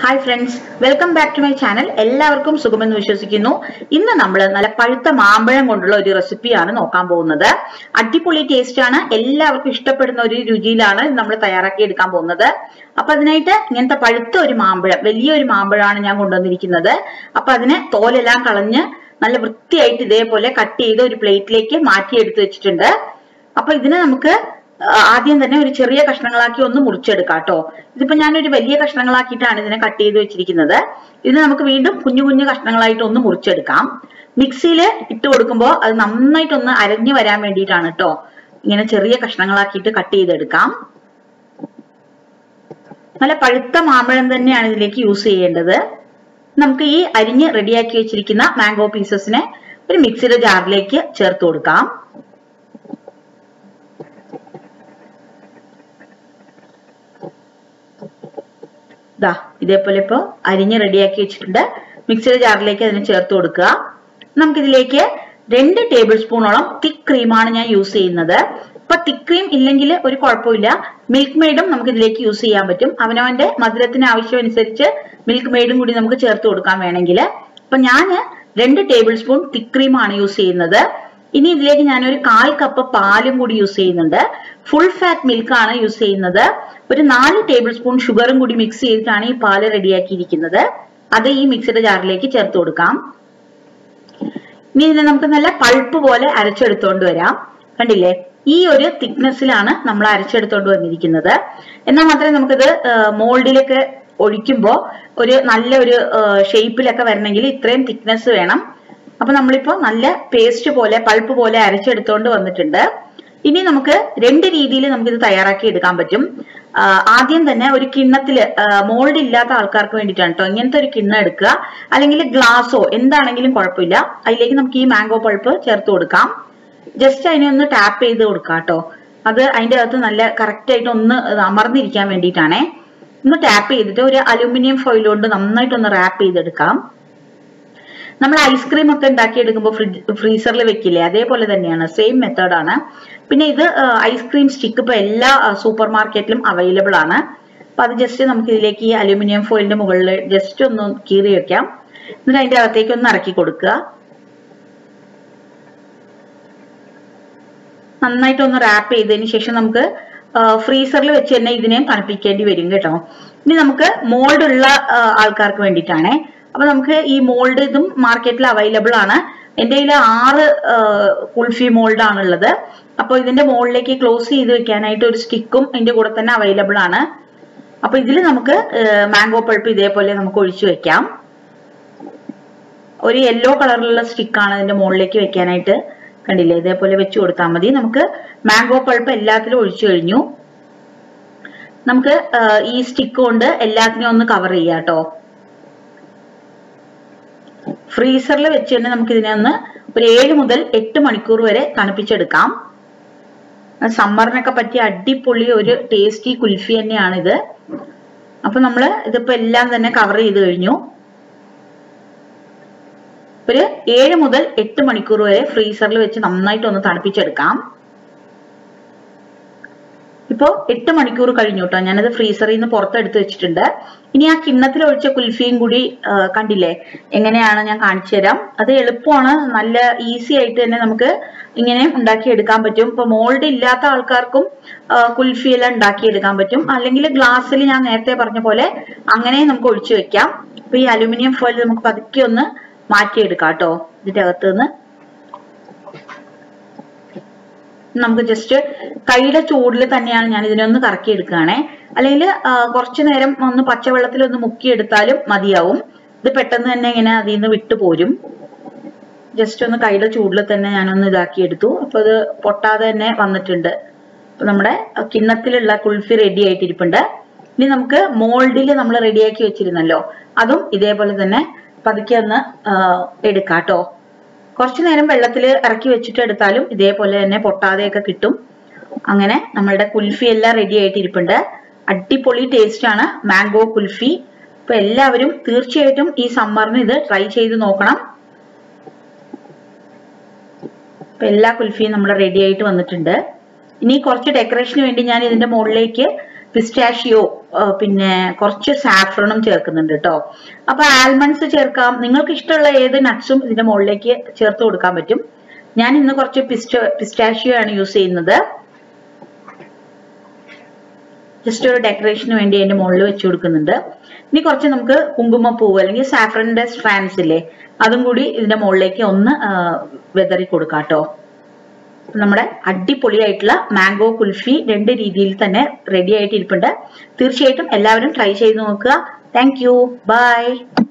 hi friends welcome back to my channel എല്ലാവർക്കും സുഖമെന്ന് വിശ്വസിക്കുന്നു ഇന്ന് നമ്മൾ നല്ല പഴുത്ത മാമ്പഴം കൊണ്ടുള്ള ഒരു റെസിപ്പിയാണ് നോക്കാൻ പോകുന്നത് അടിപൊളി ടേസ്റ്റ് ആണ് എല്ലാവർക്കും ഇഷ്ടപ്പെടുന്ന ഒരു രുചിയിലാണ് നമ്മൾ തയ്യാറാക്കി എടുക്കാൻ പോകുന്നത് അപ്പൊ അതിനായിട്ട് ഇങ്ങനത്തെ പഴുത്ത ഒരു മാമ്പഴം വലിയൊരു മാമ്പഴമാണ് ഞാൻ കൊണ്ടുവന്നിരിക്കുന്നത് അപ്പൊ അതിനെ തോലെല്ലാം കളഞ്ഞ് നല്ല വൃത്തിയായിട്ട് ഇതേപോലെ കട്ട് ചെയ്ത് ഒരു പ്ലേറ്റിലേക്ക് മാറ്റി എടുത്ത് വെച്ചിട്ടുണ്ട് അപ്പൊ ഇതിനെ നമുക്ക് ആ, ആദ്യം തന്നെ ഒരു ചെറിയ കഷ്ണങ്ങളാക്കി ഒന്ന് മുറിച്ചെടുക്കാം കേട്ടോ ഇതിപ്പോ ഞാനൊരു വലിയ കഷ്ണങ്ങളാക്കിയിട്ടാണ് ഇതിനെ കട്ട് ചെയ്ത് വെച്ചിരിക്കുന്നത് ഇത് നമുക്ക് വീണ്ടും കുഞ്ഞു കുഞ്ഞു കഷ്ണങ്ങളായിട്ട് ഒന്ന് മുറിച്ചെടുക്കാം മിക്സിയിൽ ഇട്ട് കൊടുക്കുമ്പോൾ അത് നന്നായിട്ടൊന്ന് അരഞ്ഞു വരാൻ വേണ്ടിയിട്ടാണ് കേട്ടോ ഇങ്ങനെ ചെറിയ കഷ്ണങ്ങളാക്കിയിട്ട് കട്ട് ചെയ്തെടുക്കാം നല്ല പഴുത്ത മാമ്പഴം തന്നെയാണ് ഇതിലേക്ക് യൂസ് ചെയ്യേണ്ടത് നമുക്ക് ഈ അരിഞ്ഞ് റെഡിയാക്കി വെച്ചിരിക്കുന്ന മാംഗോ പീസസിനെ ഒരു മിക്സിയുടെ ജാറിലേക്ക് ചേർത്ത് കൊടുക്കാം ദാ ഇതേപോലെ ഇപ്പോ അരിഞ്ഞ് റെഡിയാക്കി വെച്ചിട്ടുണ്ട് മിക്സിയുടെ ജാറിലേക്ക് അതിനെ ചേർത്ത് കൊടുക്കുക നമുക്കിതിലേക്ക് രണ്ട് ടേബിൾ സ്പൂണോളം തിക്ക് ക്രീമാണ് ഞാൻ യൂസ് ചെയ്യുന്നത് ഇപ്പൊ തിക്ക് ക്രീം ഇല്ലെങ്കിൽ ഒരു കുഴപ്പമില്ല മിൽക്ക് മെയ്ഡും നമുക്ക് ഇതിലേക്ക് യൂസ് ചെയ്യാൻ പറ്റും അവനവന്റെ മധുരത്തിന് ആവശ്യമനുസരിച്ച് മിൽക്ക് മെയ്ഡും കൂടി നമുക്ക് ചേർത്ത് കൊടുക്കാൻ വേണമെങ്കിൽ അപ്പൊ ഞാൻ രണ്ട് ടേബിൾ സ്പൂൺ തിക്ക് ക്രീമാണ് യൂസ് ചെയ്യുന്നത് ഇനി ഇതിലേക്ക് ഞാനൊരു കാൽ കപ്പ് പാലും കൂടി യൂസ് ചെയ്യുന്നുണ്ട് ഫുൾ ഫാറ്റ് മിൽക്ക് ആണ് യൂസ് ചെയ്യുന്നത് ഒരു നാല് ടേബിൾ സ്പൂൺ ഷുഗറും കൂടി മിക്സ് ചെയ്തിട്ടാണ് ഈ പാല് റെഡിയാക്കിയിരിക്കുന്നത് അത് ഈ മിക്സിയുടെ ജാറിലേക്ക് ചേർത്ത് കൊടുക്കാം ഇനി ഇതിനെ നമുക്ക് നല്ല പൾപ്പ് പോലെ അരച്ചെടുത്തോണ്ട് വരാം കണ്ടില്ലേ ഈ ഒരു തിക്നെസ്സിലാണ് നമ്മൾ അരച്ചെടുത്തോണ്ട് വന്നിരിക്കുന്നത് എന്നാൽ മാത്രമേ നമുക്കിത് മോൾഡിലൊക്കെ ഒഴിക്കുമ്പോൾ ഒരു നല്ല ഒരു ഷേപ്പിലൊക്കെ വരണമെങ്കിൽ ഇത്രയും തിക്നെസ് വേണം അപ്പൊ നമ്മളിപ്പോ നല്ല പേസ്റ്റ് പോലെ പൾപ്പ് പോലെ അരച്ചെടുത്തോണ്ട് വന്നിട്ടുണ്ട് ഇനി നമുക്ക് രണ്ട് രീതിയിൽ നമുക്കിത് തയ്യാറാക്കി എടുക്കാൻ പറ്റും ആ, ആദ്യം തന്നെ ഒരു കിണ്ണത്തില് മോൾഡ് ഇല്ലാത്ത ആൾക്കാർക്ക് വേണ്ടിയിട്ടാണ് കേട്ടോ ഇങ്ങനത്തെ ഒരു കിണ്ണം എടുക്കുക അല്ലെങ്കിൽ ഗ്ലാസോ എന്താണെങ്കിലും കുഴപ്പമില്ല അതിലേക്ക് നമുക്ക് ഈ മാംഗോ പൾപ്പ് ചേർത്ത് കൊടുക്കാം ജസ്റ്റ് അതിനെ ഒന്ന് ടാപ്പ് ചെയ്ത് കൊടുക്കാം കേട്ടോ അത് അതിന്റെ അകത്ത് നല്ല കറക്റ്റ് ആയിട്ട് ഒന്ന് അമർന്നിരിക്കാൻ വേണ്ടിയിട്ടാണേ ഒന്ന് ടാപ്പ് ചെയ്തിട്ട് ഒരു അലുമിനിയം ഫോയിൽ കൊണ്ട് നന്നായിട്ടൊന്ന് റാപ്പ് ചെയ്തെടുക്കാം നമ്മൾ ഐസ്ക്രീം ഒക്കെ ഉണ്ടാക്കി എടുക്കുമ്പോൾ ഫ്രിഡ്ജ് ഫ്രീസറിൽ വെക്കില്ലേ അതേപോലെ തന്നെയാണ് സെയിം മെത്തേഡാണ് പിന്നെ ഇത് ഐസ്ക്രീം സ്റ്റിക്ക് ഇപ്പൊ എല്ലാ സൂപ്പർ മാർക്കറ്റിലും അവൈലബിൾ ആണ് അപ്പൊ അത് ജസ്റ്റ് നമുക്ക് ഇതിലേക്ക് ഈ അലുമിനിയം ഫോയിലിന്റെ മുകളിൽ ജസ്റ്റ് ഒന്ന് കീറി വെക്കാം എന്നിട്ട് അതിന്റെ അകത്തേക്ക് ഒന്ന് ഇറക്കി കൊടുക്കുക നന്നായിട്ട് ഒന്ന് റാപ്പ് ചെയ്തതിന് ശേഷം നമുക്ക് ഫ്രീസറിൽ വെച്ച് തന്നെ ഇതിനെ തണുപ്പിക്കേണ്ടി വരും കേട്ടോ ഇനി നമുക്ക് മോൾഡ് ഉള്ള ആ, ആൾക്കാർക്ക് വേണ്ടിയിട്ടാണേ അപ്പൊ നമുക്ക് ഈ മോൾഡ് ഇതും മാർക്കറ്റിൽ അവൈലബിൾ ആണ് എന്റെ കയ്യിൽ ആറ് ആ, കുൾഫി മോൾഡ് ആണുള്ളത് അപ്പോൾ ഇതിന്റെ മുകളിലേക്ക് ക്ലോസ് ചെയ്ത് വെക്കാനായിട്ട് ഒരു സ്റ്റിക്കും ഇതിന്റെ കൂടെ തന്നെ അവൈലബിൾ ആണ് അപ്പൊ ഇതിൽ നമുക്ക് മാംഗോ പൾപ്പ് ഇതേപോലെ നമുക്ക് ഒഴിച്ചു വെക്കാം ഒരു യെല്ലോ കളറിലുള്ള സ്റ്റിക്കാണ് ഇതിന്റെ മുകളിലേക്ക് വെക്കാനായിട്ട് കണ്ടില്ലേ ഇതേപോലെ വെച്ച് കൊടുത്താൽ മതി നമുക്ക് മാംഗോ പൾപ്പ് എല്ലാത്തിലും ഒഴിച്ചു കഴിഞ്ഞു നമുക്ക് ആ, ഈ സ്റ്റിക്ക് കൊണ്ട് എല്ലാത്തിനെയും ഒന്ന് കവർ ചെയ്യാം കേട്ടോ ഫ്രീസറിൽ വെച്ച് തന്നെ നമുക്ക് ഇതിനെ ഒന്ന് ഒരു ഏഴ് മുതൽ എട്ട് മണിക്കൂർ വരെ തണുപ്പിച്ചെടുക്കാം സമ്മറിനൊക്കെ പറ്റിയ അടിപൊളി ഒരു ടേസ്റ്റി കുൽഫി തന്നെയാണ് ഇത് അപ്പൊ നമ്മള് ഇതിപ്പോ എല്ലാം തന്നെ കവർ ചെയ്ത് കഴിഞ്ഞു ഒരു ഏഴ് മുതൽ എട്ട് മണിക്കൂർ വരെ ഫ്രീസറിൽ വെച്ച് നന്നായിട്ട് ഒന്ന് തണുപ്പിച്ചെടുക്കാം ഇപ്പോ എട്ട് മണിക്കൂർ കഴിഞ്ഞു കേട്ടോ ഞാനത് ഫ്രീസറിൽ നിന്ന് പുറത്തെടുത്ത് വെച്ചിട്ടുണ്ട് ഇനി ആ കിണ്ണത്തിൽ ഒഴിച്ച കുൽഫിയും കൂടി ആ, കണ്ടില്ലേ എങ്ങനെയാണ് ഞാൻ കാണിച്ചു തരാം അത് എളുപ്പമാണ് നല്ല ഈസി ആയിട്ട് തന്നെ നമുക്ക് ഇങ്ങനെ ഉണ്ടാക്കിയെടുക്കാൻ പറ്റും ഇപ്പൊ മോൾഡ് ഇല്ലാത്ത ആൾക്കാർക്കും ആ, കുൽഫി എല്ലാം ഉണ്ടാക്കിയെടുക്കാൻ പറ്റും അല്ലെങ്കിൽ ഗ്ലാസ്സിൽ ഞാൻ നേരത്തെ പറഞ്ഞ പോലെ അങ്ങനെ നമുക്ക് ഒഴിച്ചു വെക്കാം അപ്പൊ ഈ അലുമിനിയം ഫോയിൽ നമുക്ക് പതുക്കെ ഒന്ന് മാറ്റിയെടുക്കാം കേട്ടോ ഇതിന്റെ അകത്ത് നിന്ന് നമുക്ക് ജസ്റ്റ് കൈയുടെ ചൂടിൽ തന്നെയാണ് ഞാൻ ഇതിനെ ഒന്ന് കറക്കി എടുക്കുകയാണേ അല്ലെങ്കിൽ കുറച്ചു നേരം ഒന്ന് പച്ചവെള്ളത്തിൽ ഒന്ന് മുക്കിയെടുത്താലും മതിയാവും ഇത് പെട്ടെന്ന് തന്നെ ഇങ്ങനെ അതിൽ നിന്ന് വിട്ടു പോരും ജസ്റ്റ് ഒന്ന് കൈയുടെ ചൂടിൽ തന്നെ ഞാനൊന്ന് ഇതാക്കി എടുത്തു അപ്പൊ അത് പൊട്ടാതെ തന്നെ വന്നിട്ടുണ്ട് അപ്പൊ നമ്മുടെ കിണ്ണത്തിലുള്ള കുൾഫി റെഡി ആയിട്ടിരിപ്പുണ്ട് ഇനി നമുക്ക് മോൾഡിൽ നമ്മൾ റെഡിയാക്കി വെച്ചിരുന്നല്ലോ അതും ഇതേപോലെ തന്നെ പതുക്കെ ഒന്ന് ആ, എടുക്കാം കേട്ടോ കുറച്ചു നേരം വെള്ളത്തിൽ ഇറക്കി വെച്ചിട്ട് എടുത്താലും ഇതേപോലെ തന്നെ പൊട്ടാതെയൊക്കെ കിട്ടും അങ്ങനെ നമ്മളുടെ കുൽഫി എല്ലാം റെഡി ആയിട്ടിരിപ്പുണ്ട് അടിപൊളി ടേസ്റ്റ് ആണ് മാംഗോ കുൽഫി അപ്പൊ എല്ലാവരും തീർച്ചയായിട്ടും ഈ സമ്മറിന് ഇത് ട്രൈ ചെയ്ത് നോക്കണം അപ്പൊ എല്ലാ കുൽഫിയും നമ്മുടെ റെഡി ആയിട്ട് വന്നിട്ടുണ്ട് ഇനി കുറച്ച് ഡെക്കറേഷന് വേണ്ടി ഞാൻ ഇതിന്റെ മുകളിലേക്ക് പിസ്റ്റാഷിയോ പിന്നെ കുറച്ച് സാഫ്രണും ചേർക്കുന്നുണ്ട് കേട്ടോ അപ്പൊ ആൽമണ്ട്സ് ചേർക്കാം നിങ്ങൾക്ക് ഇഷ്ടമുള്ള ഏത് നട്ട്സും ഇതിന്റെ മുകളിലേക്ക് ചേർത്ത് കൊടുക്കാൻ പറ്റും ഞാൻ ഇന്ന് കുറച്ച് പിസ്റ്റ പിസ്റ്റാഷിയോ ആണ് യൂസ് ചെയ്യുന്നത് ജസ്റ്റ് ഒരു ഡെക്കറേഷന് വേണ്ടി അതിന്റെ മുകളിൽ വെച്ച് കൊടുക്കുന്നുണ്ട് ഇനി കുറച്ച് നമുക്ക് കുങ്കുമപ്പൂവ് അല്ലെങ്കിൽ സാഫ്രന്റെ സ്ട്രാൻസ് ഇല്ലേ അതും കൂടി ഇതിന്റെ മുകളിലേക്ക് ഒന്ന് വെതറി കൊടുക്കാം കേട്ടോ നമ്മുടെ അടിപൊളിയായിട്ടുള്ള മാംഗോ കുൽഫി രണ്ട് രീതിയിൽ തന്നെ റെഡി ആയിട്ട് ഇരിപ്പുണ്ട് തീർച്ചയായിട്ടും എല്ലാവരും ട്രൈ ചെയ്ത് നോക്കുക താങ്ക് യു ബൈ